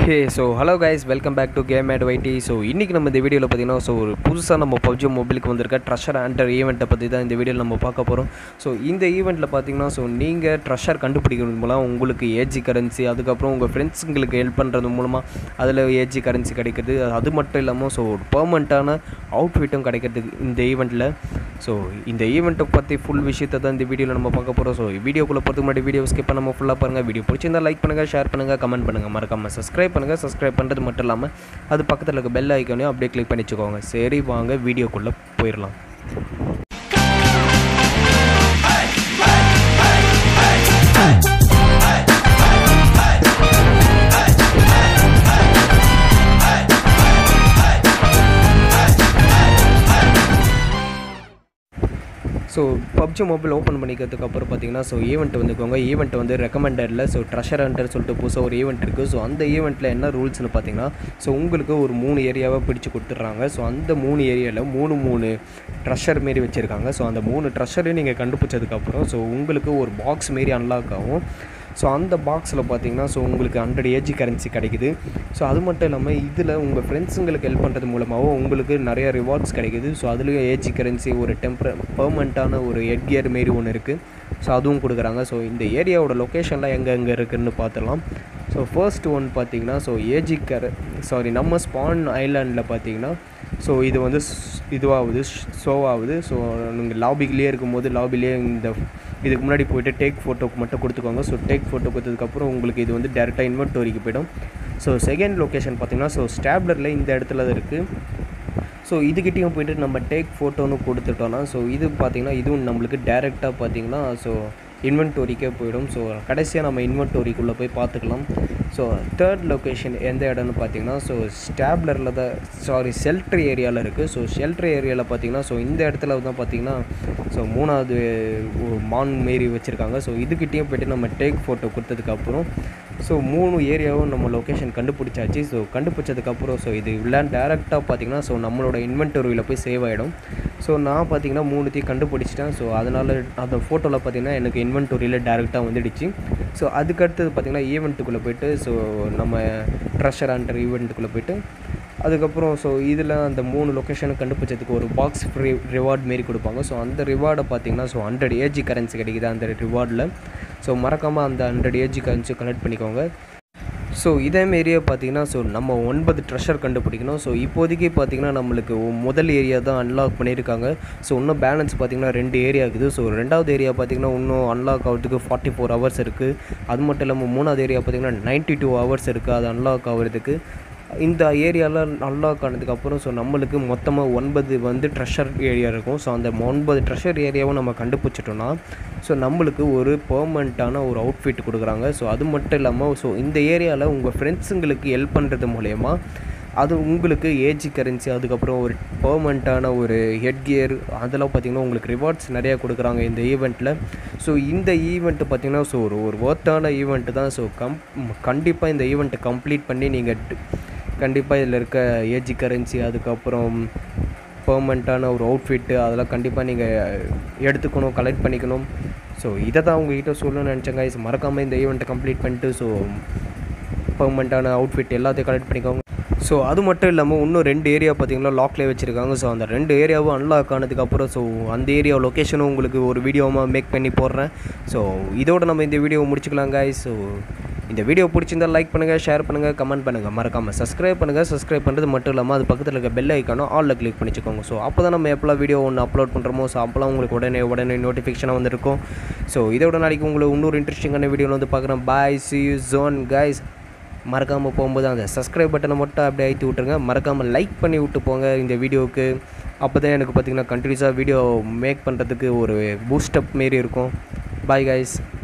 Hey so hello guys welcome back to game at whitey so இன்றைக்கி நம்ம இந்த வீடியோவில் பார்த்தீங்கன்னா ஸோ ஒரு புதுசாக நம்ம பப்ஜி மொபைலுக்கு வந்திருக்க ட்ரெஷர் ஆண்டர் ஈவெண்ட்டை பற்றி தான் இந்த வீடியோவில் நம்ம பார்க்க போகிறோம் ஸோ இந்த ஈவெண்ட்டில் பார்த்தீங்கன்னா ஸோ நீங்கள் ட்ரெஷர் கண்டுபிடிக்கிறது மூலம் உங்களுக்கு ஏஜி கரன்சி அதுக்கப்புறம் உங்கள் ஃப்ரெண்ட்ஸுங்களுக்கு ஹெல்ப் பண்ணுறது மூலமாக அதில் ஏஜி கரன்சி கிடைக்கிறது அது மட்டும் இல்லாமல் ஸோ ஒரு பர்மனண்ட்டான அவுட்ஃபிட்டும் கிடைக்கிறது இந்த ஈவெண்ட்டில் ஸோ இந்த ஈவெண்ட்டை பற்றி ஃபுல் விஷயத்தை தான் இந்த வீடியோவில் நம்ம பார்க்க போகிறோம் ஸோ வீடியோக்குள்ளே போகிறதுக்கு முன்னாடி வீடியோ ஸ்கிப் பண்ணாமல் ஃபுல்லாக பாருங்கள் வீடியோ பிடிச்சிருந்தா லைக் பண்ணுங்கள் ஷேர் பண்ணுங்கள் கமெண்ட் பண்ணுங்கள் மறக்காமல் சப்ஸ்கிரைப் பண்ணுங்கள் சப்ஸ்கிரைப் பண்ணுறது மட்டும் இல்லாமல் அது பக்கத்தில் இருக்க பெல் ஐக்கானையும் அப்படியே கிளிக் பண்ணி வச்சுக்கோங்க சரி வாங்க வீடியோக்குள்ளே போயிடலாம் ஸோ பப்ஜி மொபைல் ஓப்பன் பண்ணிக்கிறதுக்கு அப்புறம் பார்த்தீங்கன்னா ஸோ ஈவெண்ட் வந்துக்கோங்க ஈவெண்ட் வந்து ரெக்கமெண்டடில் ஸோ ட்ரெஷர் ஹண்டர் சொல்லிட்டு புதுசாக ஒரு ஈவெண்ட் இருக்குது ஸோ அந்த ஈவெண்ட்டில் என்ன ரூல்ஸ்னு பார்த்தீங்கன்னா ஸோ உங்களுக்கு ஒரு மூணு ஏரியாவை பிடிச்சு கொடுத்துட்றாங்க ஸோ அந்த மூணு ஏரியாவில் மூணு மூணு ட்ரெஷர் மாரி வச்சுருக்காங்க ஸோ அந்த மூணு ட்ரெஷரையும் நீங்கள் கண்டுபிடிச்சதுக்கப்புறம் ஸோ உங்களுக்கு ஒரு பாக்ஸ் மாரி அன்லாக் ஆகும் ஸோ அந்த பாக்ஸில் பார்த்தீங்கன்னா ஸோ உங்களுக்கு ஹண்ட்ரட் ஏஜி கரன்சி கிடைக்குது ஸோ அது மட்டும் இல்லாமல் இதில் உங்கள் ஃப்ரெண்ட்ஸுங்களுக்கு ஹெல்ப் பண்ணுறது மூலமாகவும் உங்களுக்கு நிறைய ரிவார்ட்ஸ் கிடைக்குது ஸோ அதுலேயும் ஏஜி கரன்சி ஒரு டெம்பர பர்மனண்ட்டான ஒரு ஹெட் கியர் மாரி ஒன்று இருக்குது ஸோ அதுவும் கொடுக்குறாங்க ஸோ இந்த ஏரியாவோட லொக்கேஷன்லாம் எங்கே எங்கே இருக்குதுன்னு பார்த்துடலாம் ஸோ ஃபர்ஸ்ட் ஒன் பார்த்தீங்கன்னா ஸோ ஏஜி கர சாரி நம்ம ஸ்பான் ஐலாண்டில் பார்த்தீங்கன்னா ஸோ இது வந்து ஸ்- இதுவாகுது ஷோ ஆகுது ஸோ நீங்கள் லாபிலேயே இருக்கும்போது லாபிலேயே இந்த இதுக்கு முன்னாடி போயிட்டு டேக் ஃபோட்டோக்கு மட்டும் கொடுத்துக்கோங்க ஸோ டேக் ஃபோட்டோ கொடுத்ததுக்கப்புறம் உங்களுக்கு இது வந்து டேரெக்டாக இன்வெர்ட்டோரிக்கு போயிடும் ஸோ செகண்ட் லொக்கேஷன் பார்த்தீங்கன்னா ஸோ ஸ்டாப்லரில் இந்த இடத்துல தான் இருக்குது ஸோ இதுக்கிட்டேயும் போயிட்டு நம்ம டேக் ஃபோட்டோன்னு கொடுத்துட்டோன்னா ஸோ இது பார்த்திங்கன்னா இதுவும் நம்மளுக்கு டேரெக்டாக பார்த்தீங்கன்னா ஸோ இன்வென்டோரிக்கே போயிடும் ஸோ கடைசியாக நம்ம இன்வென்டோரிக்குள்ளே போய் பார்த்துக்கலாம் ஸோ தேர்ட் லொக்கேஷன் எந்த இடம்னு பார்த்தீங்கன்னா ஸோ ஸ்டாப்லரில் தான் சாரி ஷெல்ட்ரு ஏரியாவில் இருக்குது ஸோ ஷெல்ட்ரு ஏரியாவில் பார்த்தீங்கன்னா ஸோ இந்த இடத்துல தான் பார்த்தீங்கன்னா ஸோ மூணாவது ஒரு மான் மாரி வச்சுருக்காங்க ஸோ இதுக்கிட்டேயும் போயிட்டு நம்ம டேக் ஃபோட்டோ கொடுத்ததுக்கப்புறம் ஸோ மூணு ஏரியாவும் நம்ம லொக்கேஷன் கண்டுபிடிச்சாச்சு ஸோ கண்டுபிடிச்சதுக்கப்புறம் ஸோ இது எல்லாம் டேரெக்டாக பார்த்தீங்கன்னா ஸோ நம்மளோட இன்வென்டரியில் போய் சேவ் ஆகிடும் ஸோ நான் பார்த்தீங்கன்னா மூணுத்தையும் கண்டுபிடிச்சிட்டேன் ஸோ அதனால் அந்த ஃபோட்டோவில் பார்த்தீங்கன்னா எனக்கு இன்வென்டரியில் டேரெக்டாக வந்துடுச்சு ஸோ அதுக்கடுத்தது பார்த்தீங்கன்னா ஈவெண்ட்டுக்குள்ளே போயிட்டு ஸோ நம்ம ட்ரெஷர் அண்டர் ஈவெண்ட்டுக்குள்ளே போயிட்டு அதுக்கப்புறம் ஸோ இதில் அந்த மூணு லொக்கேஷனை கண்டுபிடிச்சதுக்கு ஒரு பாக்ஸ் ஃப்ரீ ரிவார்ட் மாரி கொடுப்பாங்க ஸோ அந்த ரிவார்டை பார்த்தீங்கன்னா ஸோ ஹண்ட்ரட் ஏஜி கரன்சி கிடைக்குது அந்த ரிவார்டில் ஸோ மறக்காமல் அந்த ஹண்ட்ரட் ஏஜி கரன்சி கலெக்ட் பண்ணிக்கோங்க ஸோ இதேமாரியே பார்த்தீங்கன்னா ஸோ நம்ம ஒன்பது ட்ரெஷர் கண்டுபிடிக்கணும் ஸோ இப்போதைக்கு பார்த்தீங்கன்னா நம்மளுக்கு ஒ- முதல் ஏரியா தான் அன்லாக் பண்ணியிருக்காங்க ஸோ இன்னும் பேலன்ஸ் பார்த்தீங்கன்னா ரெண்டு ஏரியா இருக்குது ஸோ ரெண்டாவது ஏரியா பார்த்தீங்கன்னா இன்னும் அன்லாக் ஆகிறதுக்கு ஃபார்ட்டி ஃபோர் ஹவர்ஸ் இருக்குது அது மட்டும் இல்லாமல் மூணாவது ஏரியா பார்த்தீங்கன்னா நைன்ட்டி டூ ஹவர்ஸ் இருக்குது அது அன்லாக் ஆகிறதுக்கு இந்த ஏரியாவில் அன்லாக் ஆனதுக்கப்புறம் ஸோ நம்மளுக்கு மொத்தமாக ஒன்பது வந்து ட்ரெஷர் ஏரியா இருக்கும் ஸோ அந்த ஒன்பது ட்ரெஷர் ஏரியாவும் நம்ம கண்டுபிடிச்சிட்டோன்னா ஸோ நம்மளுக்கு ஒரு பெர்மனண்ட்டான ஒரு அவுட்ஃபிட் கொடுக்குறாங்க ஸோ அது மட்டும் இல்லாமல் ஸோ இந்த ஏரியாவில் உங்கள் ஃப்ரெண்ட்ஸுங்களுக்கு ஹெல்ப் பண்ணுறது மூலயமா அது உங்களுக்கு ஏஜி கரன்சி அதுக்கப்புறம் ஒரு பெர்மனண்ட்டான ஒரு ஹெட் கியர் அதெல்லாம் பார்த்தீங்கன்னா உங்களுக்கு ரிவார்ட்ஸ் நிறையா கொடுக்குறாங்க இந்த ஈவெண்ட்டில் ஸோ இந்த ஈவெண்ட்டு பார்த்தீங்கன்னா ஸோ ஒரு ஒரு ஒர்த்தான ஈவெண்ட்டு தான் ஸோ கம் கண்டிப்பாக இந்த ஈவெண்ட்டை கம்ப்ளீட் பண்ணி நீங்கள் கண்டிப்பாக இதில் இருக்க ஏஜி கரன்சி அதுக்கப்புறம் பெர்மனண்ட்டான ஒரு அவுட்ஃபிட்டு அதெல்லாம் கண்டிப்பாக நீங்கள் எடுத்துக்கணும் கலெக்ட் பண்ணிக்கணும் ஸோ இதை தான் உங்ககிட்ட சொல்லணும்னு நினச்சேங்க guys. மறக்காமல் இந்த ஈவெண்ட்டை கம்ப்ளீட் பண்ணிட்டு ஸோ பெர்மனண்ட்டான அவுட்ஃபிட் எல்லாத்தையும் கலெக்ட் பண்ணிக்கோங்க ஸோ அது மட்டும் இல்லாமல் இன்னும் ரெண்டு ஏரியா பார்த்தீங்கன்னா லாக்லேயே வச்சுருக்காங்க ஸோ அந்த ரெண்டு ஏரியாவும் அன்லாக் ஆனதுக்கப்புறம் ஸோ அந்த ஏரியா லொக்கேஷனும் உங்களுக்கு ஒரு வீடியோவாக மேக் பண்ணி போடுறேன் ஸோ இதோட நம்ம இந்த வீடியோவை முடிச்சுக்கலாம் guys. ஸோ இந்த வீடியோ பிடிச்சிருந்தா லைக் பண்ணுங்கள் ஷேர் பண்ணுங்கள் கமெண்ட் பண்ணுங்கள் மறக்காமல் சப்ஸ்கிரைப் பண்ணுங்கள் சப்ஸ்கிரைப் பண்ணுறது மட்டும் இல்லாமல் அது பக்கத்தில் இருக்க பெல் ஐக்கானும் ஆலில் கிளிக் பண்ணிச்சுக்கோங்க ஸோ அப்போ தான் நம்ம எப்போலாம் வீடியோ ஒன்று அப்லோட் பண்ணுறோமோ ஸோ அப்போலாம் உங்களுக்கு உடனே உடனே நோட்டிஃபிகேஷனாக வந்திருக்கும் ஸோ இதோட நாளைக்கு உங்களுக்கு இன்னொரு இன்ட்ரெஸ்டிங்கான வீடியோவில் வந்து பார்க்குறேன் bye see you soon guys மறக்காமல் போகும்போது அந்த சப்ஸ்கிரைப் பட்டனை மட்டும் அப்படியே அழுத்தி விட்ருங்க மறக்காமல் லைக் பண்ணி விட்டு போங்க இந்த வீடியோவுக்கு அப்போ தான் எனக்கு பார்த்தீங்கன்னா கண்டினியூஸாக வீடியோ மேக் பண்ணுறதுக்கு ஒரு பூஸ்டப் மாரி இருக்கும் பாய் கைஸ்